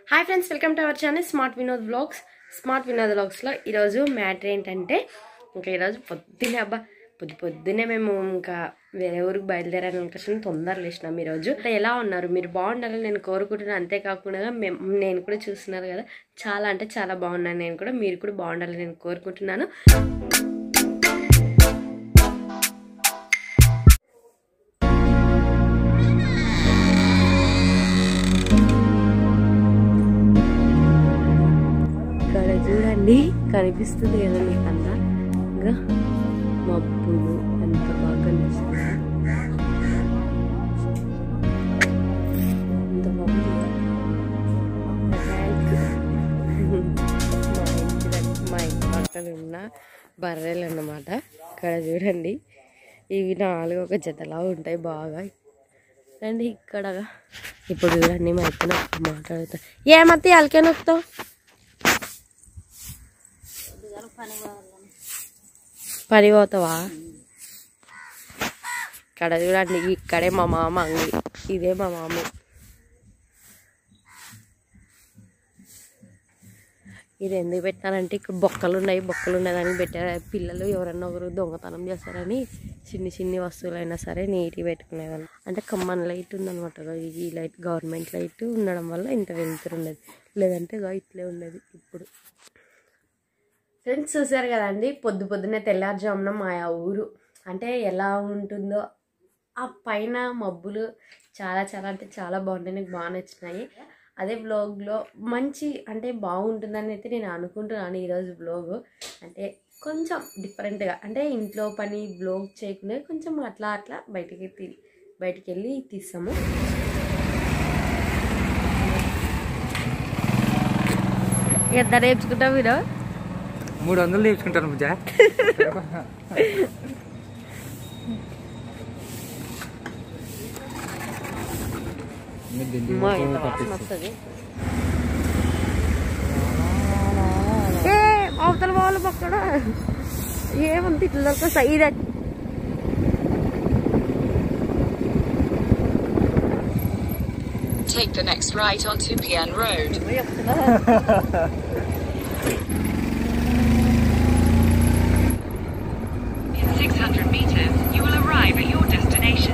Hi friends welcome to our channel smart Vinod vlogs smart Vinod వ్లాగ్స్లో ఈరోజు matter ఏంటంటే ఇంకా ఈరోజు పొద్దున్నే అబ్బా పొద్దు పొద్దున్నే మేము ఇంకా వేరే ఊరికి బయలుదేరాలని అనుకుంటున్నాం తొందరగా లేచినాం ఈరోజు అంటే ఎలా ఉన్నారు మీరు బాగుండాలని నేను కోరుకుంటున్నాను అంతేకాకుండా మేము నేను కూడా చూస్తున్నారు కదా చాలా అంటే చాలా బాగున్నాను నేను కూడా మీరు కూడా బాగుండాలని నేను కోరుకుంటున్నాను ఇక్కడ చూడండి కనిపిస్తుంది కదా మీకు అంతా ఇంకా మబ్బులు ఎంత బాగా కనిపిస్తుంది ఎంత మబ్బులు మా ఇంటి దగ్గర మా ఇంటి పక్కన ఉన్న బర్రెలు అన్నమాట ఇక్కడ చూడండి ఇవి నాలుగు ఒక జతలా ఉంటాయి బాగా రండి ఇక్కడ ఇప్పుడు చూడండి మా ఎత్తున మాట్లాడుతా ఏమత్తి అలకే నొక్కుతావు పని పోతావా ఇక్కడ చూడండి ఇక్కడే మా మామ అంగి ఇదే మా మామ ఇది ఎందుకు పెట్టానంటే ఇక్కడ బొక్కలు ఉన్నాయి బొక్కలు ఉన్నదని పెట్టారు పిల్లలు ఎవరన్నా ఒకరు దొంగతనం చేస్తారని చిన్ని చిన్ని వస్తువులైనా సరే నీట్గా పెట్టుకునేదాన్ని అంటే కమ్మన్ లైట్ ఉందన్నమాట ఈ లైట్ గవర్నమెంట్ లైట్ ఉండడం వల్ల ఇంత వెలుతురు ఉండేది లేదంటే ఇగో ఇట్లే ఉండేది ఇప్పుడు ఫ్రెండ్స్ చూసారు కదండి పొద్దు పొద్దున్నే తెల్లారుజామున మా ఊరు అంటే ఎలా ఉంటుందో ఆ పైన మబ్బులు చాలా చాలా అంటే చాలా బాగుంటాయి నాకు బాగా నచ్చినాయి అదే బ్లాగ్లో మంచి అంటే బాగుంటుందని అయితే నేను అనుకుంటున్నాను ఈరోజు బ్లాగ్ అంటే కొంచెం డిఫరెంట్గా అంటే ఇంట్లో పని బ్లాగ్ చేయకుండా కొంచెం అట్లా అట్లా బయటికి తీ బయటికి వెళ్ళి తీస్తాము ఎంత నేర్చుకుంటావు మీరు మూడు వందలు నేర్చుకుంటాను పూజ అమ్మో, ఎంత వాసన వస్తది. ఏ అవతల వాళ్ళు పక్కన ఏమంత ఇట్లా side Take the next right onto Pian Road. In 600 meters, you will arrive at your destination.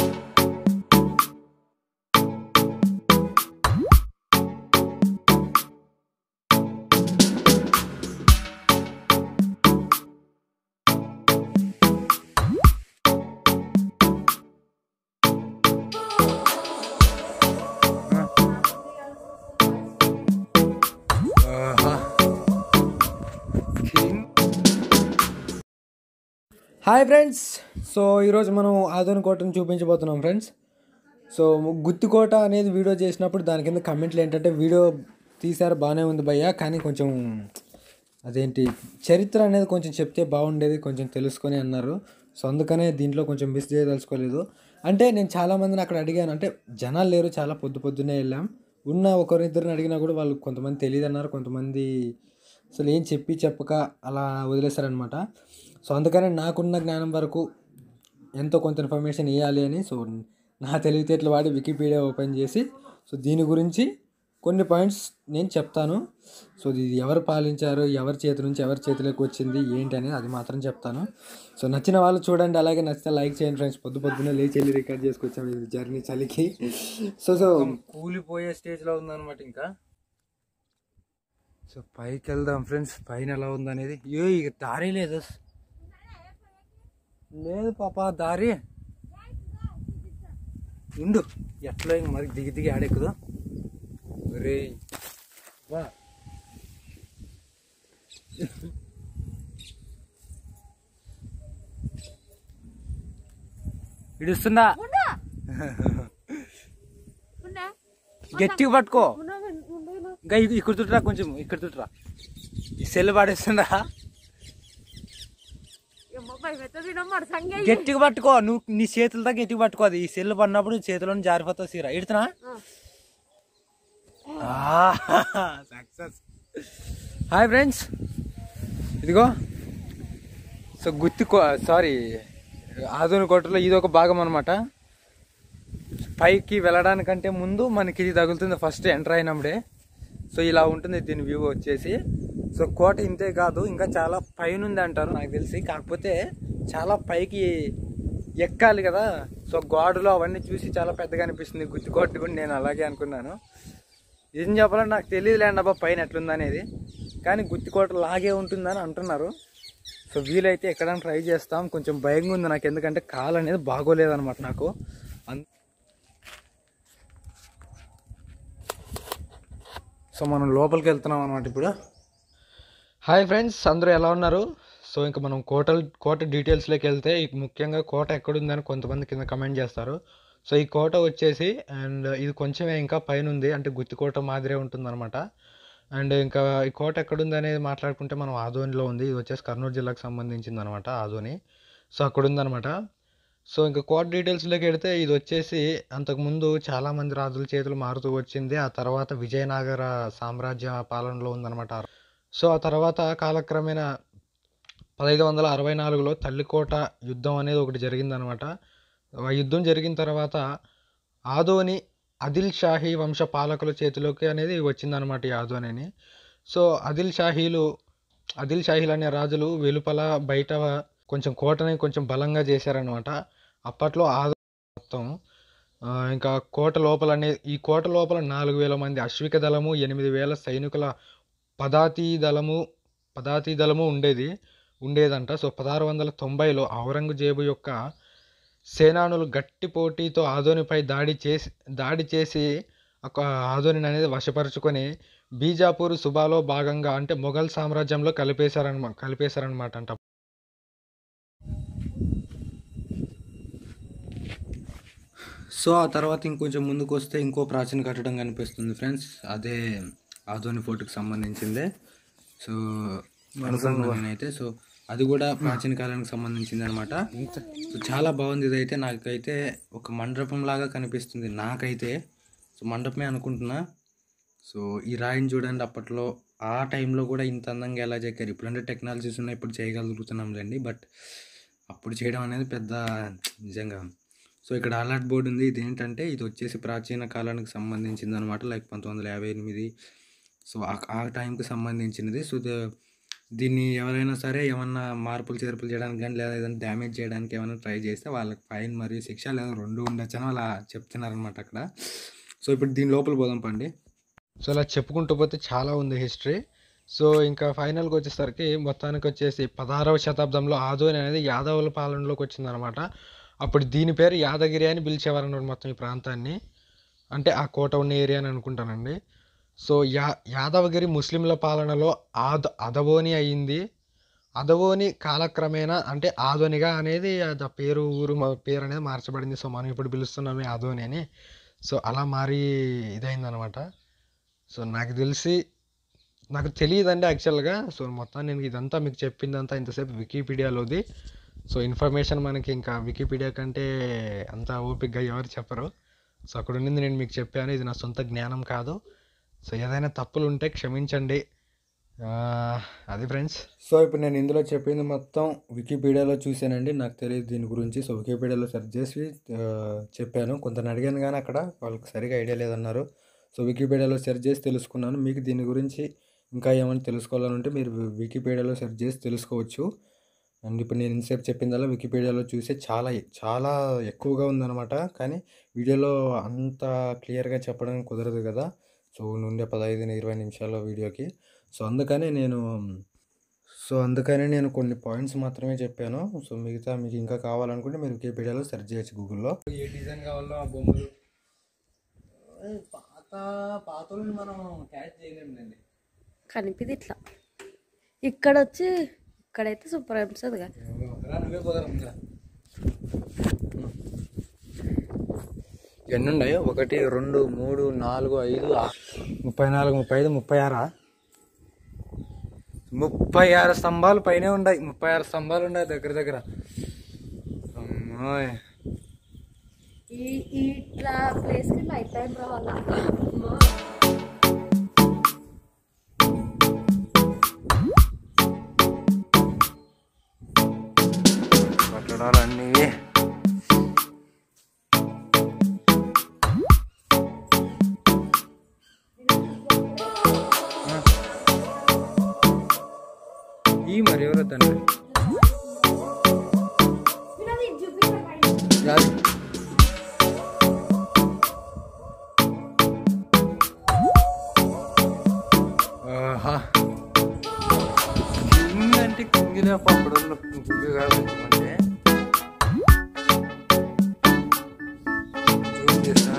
Hi friends so ఈరోజు మనం ఆధునిక కోటను చూపించబోతున్నాం ఫ్రెండ్స్ సో గుత్తికోట అనేది వీడియో చేసినప్పుడు దాని కింద కమెంట్లు ఏంటంటే వీడియో తీసారు బాగానే ఉంది భయ్య కానీ కొంచెం అదేంటి చరిత్ర అనేది కొంచెం చెప్తే బాగుండేది కొంచెం తెలుసుకొని అన్నారు సో అందుకనే దీంట్లో కొంచెం మిస్ చేయదలుచుకోలేదు అంటే నేను చాలామందిని అక్కడ అడిగాను అంటే జనాలు లేరు చాలా పొద్దు పొద్దున్నే వెళ్ళాం ఉన్న ఒకరిద్దరిని అడిగినా కూడా వాళ్ళు కొంతమంది తెలియదు అన్నారు కొంతమంది అసలు ఏం చెప్పి చెప్పక అలా వదిలేశారనమాట సో అందుకనే నాకున్న జ్ఞానం వరకు ఎంతో కొంత ఇన్ఫర్మేషన్ ఇవ్వాలి అని సో నా తెలివితేటలు వాడి వికీపీడియా ఓపెన్ చేసి సో దీని గురించి కొన్ని పాయింట్స్ నేను చెప్తాను సో ఇది ఎవరు పాలించారు ఎవరి చేతి నుంచి ఎవరి చేతిలోకి వచ్చింది ఏంటి అనేది అది మాత్రం చెప్తాను సో నచ్చిన వాళ్ళు చూడండి అలాగే నచ్చితే లైక్ చేయండి ఫ్రెండ్స్ పొద్దు పొద్దున్నే లేచి వెళ్ళి రికార్డ్ చేసుకొచ్చాము ఇది జర్నీ చలికి సో సో కూలిపోయే స్టేజ్లో ఉందన్నమాట ఇంకా సో పైకి వెళ్దాం ఫ్రెండ్స్ పైన ఎలా ఉందనేది ఏ ఇక దారి లేదు లేదు పాప దారి ఉండు ఎట్లా ఇంక మరి దిగి దిగి ఆడెక్కుదు రే వా ఇడుస్తుందా గట్టిగా పట్టుకో ఇంకా ఇది ఇక్కడ చుట్టరా కొంచెం ఇక్కడ చుట్టరా ఈ సెల్ పాడేస్తుందా గట్టిగా పట్టుకో నువ్వు నీ చేతులతో గట్టిగా పట్టుకో అది ఈ సెల్ పడినప్పుడు చేతిలో జారిపోతావు సీరా ఇడుతున్నా సక్సెస్ హాయ్ ఫ్రెండ్స్ ఇదిగో సో గుత్తి సారీ ఆధునిక కోటలో ఇది ఒక భాగం అనమాట పైకి వెళ్ళడానికంటే ముందు మనకి ఇది తగులుతుంది ఫస్ట్ ఎంటర్ అయినప్పుడే సో ఇలా ఉంటుంది దీని వ్యూ వచ్చేసి సో కోట ఇంతే కాదు ఇంకా చాలా పైన ఉంది అంటారు నాకు తెలిసి కాకపోతే చాలా పైకి ఎక్కాలి కదా సో గోడలు అవన్నీ చూసి చాలా పెద్దగా అనిపిస్తుంది గుత్తికోట కూడా నేను అలాగే అనుకున్నాను ఏం చెప్పాలంటే నాకు తెలియదులేండి అబ్బా పైన ఎట్లుందనేది కానీ గుత్తికోట లాగే ఉంటుందని అంటున్నారు సో వీలైతే ఎక్కడైనా ట్రై చేస్తాం కొంచెం భయంగా ఉంది నాకు ఎందుకంటే కాలు అనేది బాగోలేదన్నమాట నాకు అన్ సో మనం లోపలికి వెళ్తున్నాం అనమాట ఇప్పుడు హాయ్ ఫ్రెండ్స్ అందరూ ఎలా ఉన్నారు సో ఇంకా మనం కోట కోట డీటెయిల్స్లోకి వెళ్తే ఈ ముఖ్యంగా కోట ఎక్కడుందని కొంతమంది కింద కమెంట్ చేస్తారు సో ఈ కోట వచ్చేసి అండ్ ఇది కొంచెమే ఇంకా పైన ఉంది అంటే గుత్తికోట మాదిరే ఉంటుందన్నమాట అండ్ ఇంకా ఈ కోట ఎక్కడుంది అనేది మాట్లాడుకుంటే మనం ఆదోనిలో ఉంది ఇది వచ్చేసి కర్నూలు జిల్లాకు సంబంధించింది అనమాట ఆదోని సో అక్కడ ఉందన్నమాట సో ఇంకా కోట డీటెయిల్స్లోకి వెడితే ఇది వచ్చేసి అంతకుముందు చాలామంది రాజుల చేతులు మారుతూ వచ్చింది ఆ తర్వాత విజయనగర సామ్రాజ్య పాలనలో ఉందన్నమాట సో ఆ తర్వాత కాలక్రమేణా పదహైదు వందల అరవై నాలుగులో తల్లికోట యుద్ధం అనేది ఒకటి జరిగిందనమాట ఆ యుద్ధం జరిగిన తర్వాత ఆదోని ఆదిల్ షాహీ వంశ పాలకుల చేతిలోకి అనేది వచ్చిందనమాట ఈ ఆదోని అని సో ఆదిల్ షాహీలు ఆదిల్ షాహీలు అనే రాజులు వెలుపల బయట కొంచెం కోటని కొంచెం బలంగా చేశారనమాట అప్పట్లో ఆదో మొత్తం ఆ, ఇంకా కోట లోపల అనే ఈ కోట లోపల నాలుగు వేల మంది అశ్విక దళము ఎనిమిది వేల సైనికుల పదాతి దళము పదాతి దళము ఉండేది ఉండేదంట సో పదహారు వందల తొంభైలో ఔరంగజేబు యొక్క సేనానులు గట్టి పోటీతో ఆదోనిపై దాడి చేసి దాడి చేసి ఒక ఆదోని అనేది వశపరుచుకొని బీజాపూర్ సుబాలో భాగంగా అంటే మొఘల్ సామ్రాజ్యంలో కలిపేశారనమాట కలిపేశారనమాట అంట సో ఆ తర్వాత ఇంకొంచెం ముందుకు వస్తే ఇంకో ప్రాచీన కట్టడం కనిపిస్తుంది ఫ్రెండ్స్ అదే ఆదోని ఫోర్ట్కి సంబంధించిందే సో అనుకున్నాను నేనైతే సో అది కూడా ప్రాచీన కాలానికి సంబంధించింది అనమాట సో చాలా బాగుంది ఇదైతే నాకైతే ఒక మండపం లాగా కనిపిస్తుంది నాకైతే సో మండపమే అనుకుంటున్నా సో ఈ రాయిని చూడండి అప్పట్లో ఆ టైంలో కూడా ఇంత అందంగా ఎలా చెక్కారు ఇప్పుడంటే టెక్నాలజీస్ ఉన్నాయి ఇప్పుడు చేయగలుగుతున్నాంలేండి బట్ అప్పుడు చేయడం అనేది పెద్ద నిజంగా సో ఇక్కడ అలర్ట్ బోర్డు ఉంది ఇది ఏంటంటే ఇది వచ్చేసి ప్రాచీన కాలానికి సంబంధించింది అనమాట లైక్ పంతొమ్మిది వందల యాభై ఎనిమిది సో ఆ- ఆ టైంకి సంబంధించినది సో ద- దీన్ని ఎవరైనా సరే ఏమన్నా మార్పులు చేర్పులు చేయడానికి కానీ లేదా ఏదైనా డ్యామేజ్ చేయడానికి ఏమైనా ట్రై చేస్తే వాళ్ళకి ఫైన్ మరియు శిక్ష లేదా రెండు ఉండొచ్చు అని అలా చెప్తున్నారనమాట అక్కడ సో ఇప్పుడు దీని లోపల పోదాం పండి సో ఇలా చెప్పుకుంటూ పోతే చాలా ఉంది హిస్టరీ సో ఇంకా ఫైనల్కి వచ్చేసరికి మొత్తానికి వచ్చేసి పదహారవ శతాబ్దంలో ఆదోని అనేది యాదవుల పాలనలోకి వచ్చిందనమాట అప్పుడు దీని పేరు యాదగిరి అని పిలిచేవారు అన్నమాట మొత్తం ఈ ప్రాంతాన్ని అంటే ఆ కోట ఉన్న ఏరియా అని అనుకుంటానండి సో యా యాదవగిరి ముస్లింల పాలనలో ఆద అదవోని అయింది అదవోని కాలక్రమేణా అంటే ఆదోనిగా అనేది అది ఆ పేరు ఊరు మ- పేరు అనేది మార్చబడింది సో మనం ఇప్పుడు పిలుస్తున్నామే ఆదోని అని సో అలా మారి ఇదైందనమాట సో నాకు తెలిసి నాకు తెలియదండి యాక్చువల్గా సో మొత్తం నేను ఇదంతా మీకు చెప్పిందంతా ఇంతసేపు వికీపీడియాలోది సో ఇన్ఫర్మేషన్ మనకి ఇంకా వికీపీడియా కంటే అంత ఓపిక్గా ఎవరు చెప్పరు సో అక్కడ ఉండింది నేను మీకు చెప్పాను ఇది నా సొంత జ్ఞానం కాదు సో ఏదైనా తప్పులు ఉంటే క్షమించండి ఆ, అది ఫ్రెండ్స్ సో ఇప్పుడు నేను ఇందులో చెప్పింది మొత్తం వికీపీడియాలో చూశానండి నాకు తెలియదు దీని గురించి సో వికీపీడియాలో సెర్చ్ చేసి ఆ, చెప్పాను కొంతని అడిగాను కానీ అక్కడ వాళ్ళకి సరిగా ఐడియా లేదన్నారు సో వికీపీడియాలో సెర్చ్ చేసి తెలుసుకున్నాను మీకు దీని గురించి ఇంకా ఏమైనా తెలుసుకోవాలనుంటే మీరు వి- వికీపీడియాలో సెర్చ్ చేసి తెలుసుకోవచ్చు అండ్ ఇప్పుడు నేను ఇంతసేపు చెప్పిందల్లా వికీపీడియాలో చూసే చాలా చాలా ఎక్కువగా ఉందన్నమాట కానీ వీడియోలో అంత క్లియర్గా చెప్పడం కుదరదు కదా సో నుండే పదహైదు ఇరవై నిమిషాల వీడియోకి సో అందుకని నేను సో అందుకని నేను కొన్ని పాయింట్స్ మాత్రమే చెప్పాను సో మిగతా మీకు ఇంకా కావాలనుకుంటే మీరు వికీపీడియాలో సెర్చ్ చేయొచ్చు గూగుల్లో ఏ డిజైన్ కావాలో ఆ బొమ్మలు పాత పాతలను మనం క్యాచ్ చేయలేములేండి కనిపిది ఇట్లా ఇక్కడ వచ్చి ఇక్కడైతే సూపర్ అనిపిస్తుంది కదా నువ్వే పోదాం ఎన్ని ఉన్నాయి ఒకటి రెండు మూడు నాలుగు ఐదు ఆరు ముప్పై నాలుగు ముప్పై ఐదు ముప్పై ఆరా ముప్పై ఆరు స్తంభాలు పైనే ఉన్నాయి ముప్పై ఆరు స్తంభాలు ఉన్నాయి దగ్గర దగ్గర అమ్మాయ్ ఈ ఈ ఇట్లా ప్లేస్కి నైట్ టైం రావాలా కట్టడాలన్నీ ఈ మరి ఎవరో తండ్రి రాదు. ఆహా కిందంటే కిందిలో అప్పుడు ఉన్న గుడ్డు కాదు అంటే జూమ్ చేసా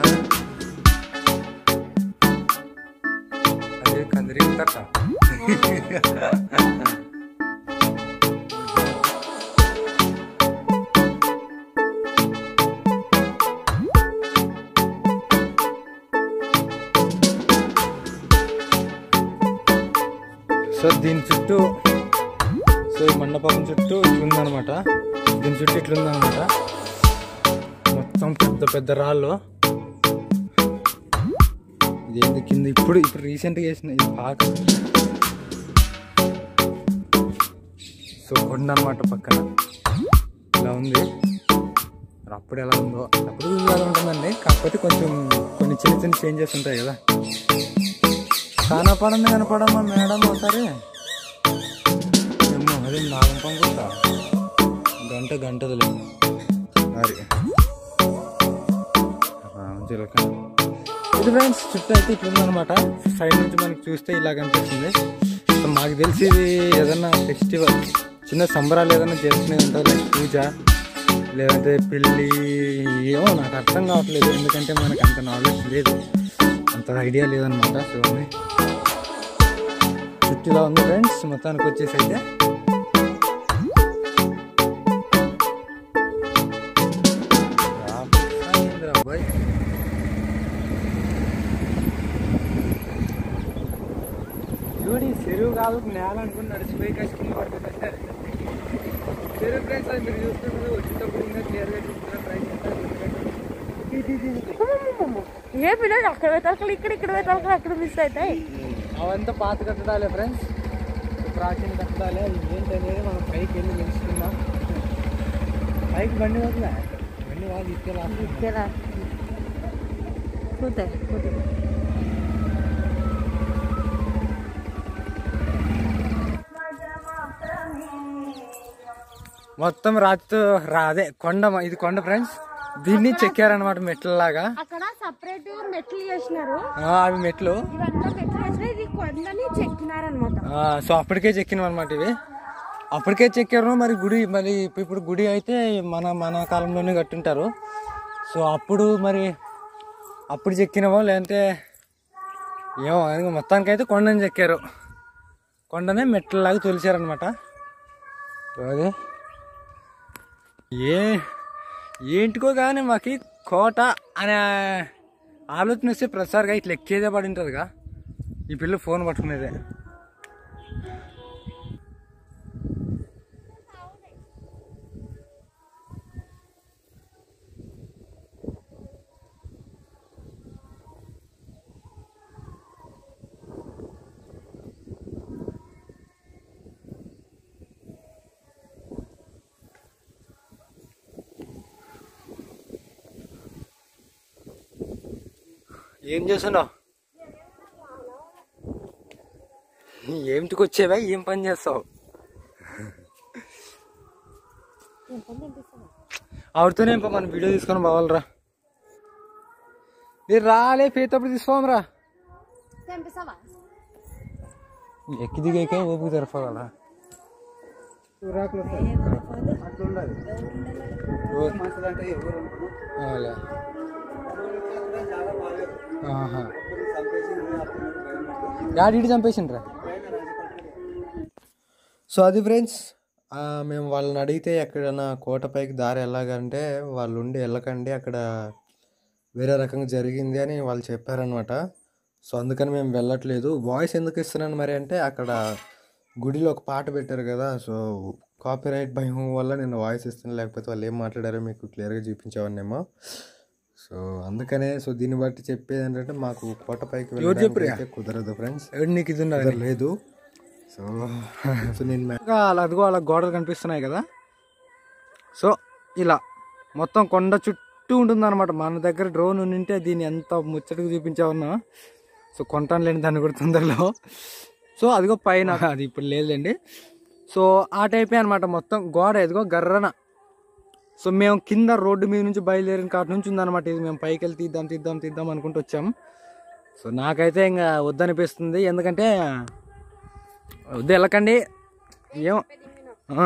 అదే కందిరి తట్ట సో దీని చుట్టూ సో ఈ మండపం చుట్టూ ఇట్లుందనమాట దీని చుట్టూ ఇట్లుందనమాట మొత్తం పెద్ద పెద్ద రాళ్ళు ఇదేంటి కింద ఇప్పుడు ఇప్పుడు రీసెంట్గా వేసిన ఇది పాక సో కొండ అనమాట పక్కన ఇలా ఉంది మరి అప్పుడు ఎలా ఉందో అప్పుడు ఇలా ఉంటుందండి కాకపోతే కొంచెం కొన్ని చిన్న చిన్న చేంజెస్ ఉంటాయి కదా కనపడండి కనపడమ్మా మేడం ఒకసారి ఏమో అదే నాగం పంపుతా గంట గంటదిలే మరి రామచిలక ఇది ఫ్రెండ్స్ చుట్టూ అయితే ఇట్లుందనమాట సైడ్ నుంచి మనకి చూస్తే ఇలా కనిపిస్తుంది సో మాకు తెలిసి ఇది ఏదన్నా ఫెస్టివల్ చిన్న సంబరాలు ఏదైనా చేసుకునేది ఉంటుంది లైక్ పూజ లేదంటే పెళ్ళి ఏమో నాకు అర్థం కావట్లేదు ఎందుకంటే మనకు అంత నాలెడ్జ్ లేదు అంత ఐడియా లేదనమాట సో చుట్టూ ఇలా ఉంది ఫ్రెండ్స్ మొత్తానికి వచ్చేసి అయితే అబ్బాయి చూడి చెరువు కాదు నేల అనుకుని నడిచిపోయి కష్టం పడుతుంది చెరువు ఫ్రెండ్స్ అది మీరు చూస్తున్నారు వచ్చేటప్పుడు ఇంకా క్లియర్గా చూస్తున్నారు ట్రై చేస్తారు ఏ పిల్లలు అక్కడ పెట్టాలి ఇక్కడ ఇక్కడ పెట్టాలి అక్కడ మిస్ అవుతాయి అవంతా పాత కట్టడాలే ఫ్రెండ్స్ ప్రాచీన కట్టడాలే అవి ఏంటి అనేది మనం పైకి వెళ్ళి తెలుసుకుందాం పైకి బండి వదిలే బండి వాళ్ళు తీసుకెళ్ళాలి ఇక్కడ పోతాయి పోతాయి మొత్తం రాతితో రా అదే కొండ మ- ఇది కొండ ఫ్రెండ్స్ దీన్ని చెక్కారనమాట మెట్లలాగా అక్కడ సపరేట్ మెట్లు చేసినారు ఆ, అవి మెట్లు ఇవంతా మెట్లు చేసిన ఇది కొండని చెక్కినారనమాట ఆ, సో అప్పటికే చెక్కినాం అనమాట ఇవి అప్పటికే చెక్కారు మరి గుడి మరి ఇప్పు- ఇప్పుడు గుడి అయితే మన మన కాలంలోనే కట్టుంటారు సో అప్పుడు మరి అప్పుడు చెక్కినవో లేదంటే ఏమో ఇంకా మొత్తానికి అయితే కొండని చెక్కారు కొండనే మెట్లలాగా తొలిచారనమాట సో అది ఏ ఏంటికో కానీ మాకు కోట అనే ఆలోచన వస్తే ప్రతిసారిగా ఇట్లా ఎక్కేదే పడి ఉంటుందిగా ఈ పిల్ల ఫోన్ పట్టుకునేదే ఏం చేస్తున్నావు ఏమిటికి వచ్చేవా ఏం పని చేస్తావు ఆవిడతోనే ఇంకో మన వీడియో తీసుకొని పోవాలరా మీరు రాలే పేతప్పుడు తీసుకోమరా తెంపిస్తావా ఎక్కి దిగాకే ఓపిక తెరపగలరా డాడీ చంపేసిండ్రా సో అది ఫ్రెండ్స్ మేము వాళ్ళని అడిగితే ఎక్కడైనా కోటపైకి దారి ఎలాగంటే వాళ్ళు ఉండి వెళ్ళకండి అక్కడ వేరే రకంగా జరిగింది అని వాళ్ళు చెప్పారనమాట సో అందుకని మేము వెళ్ళట్లేదు వాయిస్ ఎందుకు ఇస్తున్నాను మరి అంటే అక్కడ గుడిలో ఒక పాట పెట్టారు కదా సో కాపీరైట్ భయం వల్ల నేను వాయిస్ ఇస్తున్నాను లేకపోతే వాళ్ళు ఏం మాట్లాడారో మీకు క్లియర్గా చూపించేవాన్నేమో సో అందుకనే సో దీన్ని బట్టి చెప్పేది ఏంటంటే మాకు కోటపైకి వెళ్ళడానికి అయితే కుదరదు ఫ్రెండ్స్ నీకు ఇది లేదు సో సో నేను అలా అదిగో అలా గోడలు కనిపిస్తున్నాయి కదా సో ఇలా మొత్తం కొండ చుట్టూ ఉంటుంది అనమాట మన దగ్గర డ్రోన్ ఉంటే దీన్ని ఎంత ముచ్చటగా చూపించామన్నా సో కొంటాను లేని దాన్ని కూడా తొందరలో సో అదిగో పైన అది ఇప్పుడు లేదండి సో ఆ టైపే అనమాట మొత్తం గోడ ఎదుగో గర్రన సో మేము కింద రోడ్డు మీద నుంచి బయలుదేరిన కాటి నుంచి ఉందన్నమాట ఇది మేము పైకి వెళ్ళి తీద్దాం తీద్దాం తీద్దాం అనుకుంటూ వచ్చాం సో నాకైతే ఇంకా వద్దనిపిస్తుంది ఎందుకంటే వద్దు వెళ్ళకండి ఏం ఆ,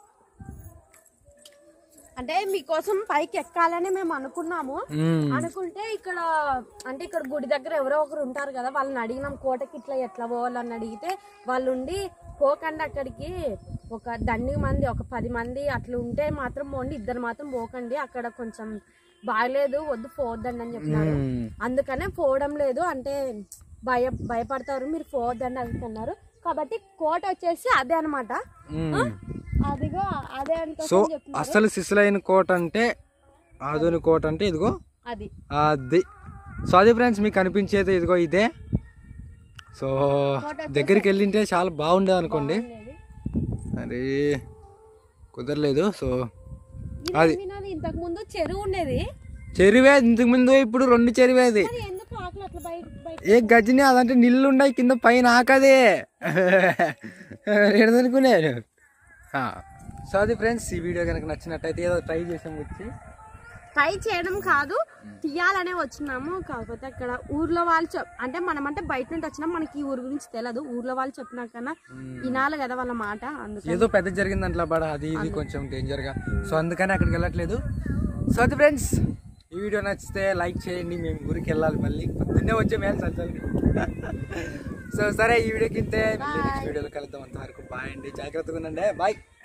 అంటే మీకోసం పైకి ఎక్కాలని మేము అనుకున్నాము మ్మ్. అనుకుంటే ఇక్కడ అంటే ఇక్కడ గుడి దగ్గర ఎవరో ఒకరు ఉంటారు కదా వాళ్ళని అడిగినాం కోటకి ఇట్లా ఎట్లా పోవాలని అడిగితే వాళ్ళు ఉండి పోకండి అక్కడికి ఒక దండి మంది ఒక పది మంది అట్లా ఉంటే మాత్రం పోండి ఇద్దరు మాత్రం పోకండి అక్కడ కొంచెం బాగలేదు వద్దు పోవద్దండి అని చెప్పినారు మ్మ్. అందుకనే పోవడం లేదు అంటే భయ భయపడతారు మీరు పోవద్దండి అంటున్నారు కాబట్టి కోట వచ్చేసి అదే అనమాట మ్మ్. అదిగో అదే సో అనుకోసం చెప్తున్నారు అసలు సిసలైన కోట అంటే ఆధునిక కోట అంటే ఇదిగో అది అది సో అది ఫ్రెండ్స్ మీకు కనిపించేది ఇదిగో ఇదే సో దగ్గరికి వెళ్ళింటే చాలా బాగుండేది అనుకోండి అనేది. అది కుదరలేదు సో అది వినాలి ఇంతకు ముందు చెరువు ఉండేది చెరువే ఇంతకు ముందు ఇప్పుడు రెండు చెరువేది మరి ఎందుకు ఆకలి అట్లా బయట బయట ఏ గజని అదంటే నీళ్ళు ఉన్నాయి కింద పైన ఆకదే ఏదనుకునే సో అది ఫ్రెండ్స్ ఈ వీడియో కనుక నచ్చినట్టయితే ఏదో ట్రై చేసాం వచ్చి ట్రై చేయడం కాదు తీయాలనే వచ్చినాము కాకపోతే అక్కడ ఊర్లో వాళ్ళు చెప్ అంటే మనం అంటే బయట నుండి వచ్చినాం మనకి ఈ ఊరు గురించి తెలియదు ఊర్లో వాళ్ళు చెప్పినా కన్నా వినాలి కదా వాళ్ళ మాట అందుకని ఏదో పెద్ద జరిగింది అంట్లా బడ అది ఇది కొంచెం డేంజర్ గా సో అందుకని అక్కడికి వెళ్ళట్లేదు సో అది ఫ్రెండ్స్ ఈ వీడియో నచ్చితే లైక్ చేయండి మేము ఊరికి వెళ్ళాలి మళ్ళీ పొద్దున్నే వచ్చే మేలు చల్లండి సో సరే ఈ వీడియోకి ఇంతే మళ్ళీ నెక్స్ట్ వీడియోలో కలుద్దాం అంతవరకు బాయ్ అండి జాగ్రత్తగా ఉండండి బాయ్